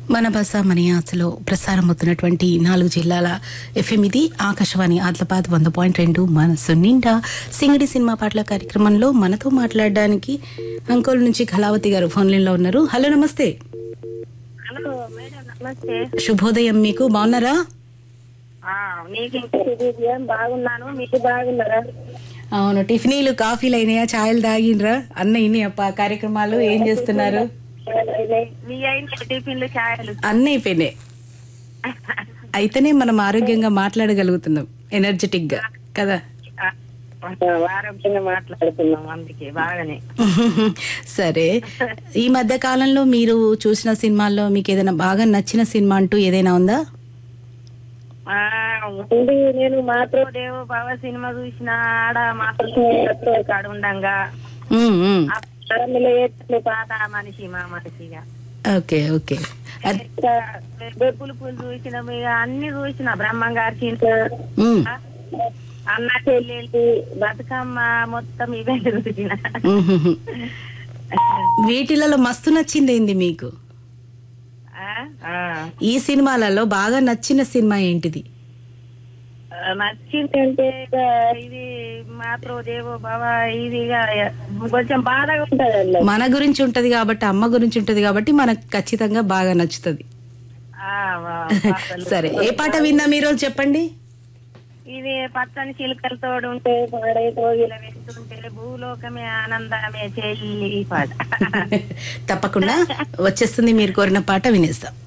మన బస మన యాసలో ప్రసారమవుతున్నటువంటి నాలుగు జిల్లాల ఎఫ్ఎం ఇది ఆకాశవాణి ఆదిలాబాద్ వంద పాయింట్ రెండు మనసు నిండా సింగడి సినిమా పాటల కార్యక్రమంలో మనతో మాట్లాడడానికి అంకోల్ నుంచి కళావతి గారు ఫోన్ లైన్ లో ఉన్నారు హలో నమస్తే హలో మేడం నమస్తే శుభోదయం మీకు బాగున్నారా ఆ, మీకు ఇంకా తెలియదు బాగున్నాను మీకు బాగున్నారా అవును టిఫినీలు కాఫీలు అయినాయా ఛాయలు తాగిండ్రా అన్న ఇన్ని కార్యక్రమాలు ఏం చేస్తున్నారు మీ అయిన టిఫిన్లు ఛాయలు అన్న అయిపోయినాయి అయితేనే మనం ఆరోగ్యంగా మాట్లాడగలుగుతున్నాం ఎనర్జెటిక్ గా కదా ఆరోగ్యంగా మాట్లాడుతున్నాం అందుకే బాగానే సరే ఈ మధ్య కాలంలో మీరు చూసిన సినిమాల్లో మీకు ఏదైనా బాగా నచ్చిన సినిమా అంటూ ఏదైనా ఉందా ఆ, ఉంది నేను మాత్రో దేవు బావ సినిమా చూసిన ఆడ మాత్రం కాడ ఉండంగా ఉమ్, ఉమ్. ఆ పరమిలో ఏట్లు పాత మనిషి మా మనిషిగా ఓకే ఓకే అద్- ఇంకా బెప్పులు పూలు చూసిన ఇక అన్ని చూసిన బ్రహ్మంగారి సినిమా ఉమ్, అన్న చెల్లెళ్ళు బతుకమ్మ మొత్తం ఇవే చూసిన ఉహుహు. వీటిలలో మస్తు నచ్చింది ఏంది మీకు ఆ? ఆ. ఈ సినిమాలలో బాగా నచ్చిన సినిమా ఏంటిది నచ్చింది అంటే ఇక ఇది మాత్రం దేవో బావ ఇది ఇక కొంచెం బాధగా ఉంటది అందులో. మన గురించి ఉంటది కాబట్టి అమ్మ గురించి ఉంటది కాబట్టి మనకు ఖచ్చితంగా బాగా నచ్చుతుంది ఆ, వా- పాటలు. సరే ఏ పాట విన్నాం ఈరోజు చెప్పండి ఇది పచ్చని చిలుకలతో ఉంటే పాడే కోగిల వేస్తుంటే భూలోకమే ఆనందమే చెల్లి ఈ పాట తప్పకుండా వచ్చేస్తుంది మీరు కోరిన పాట వినేస్తాం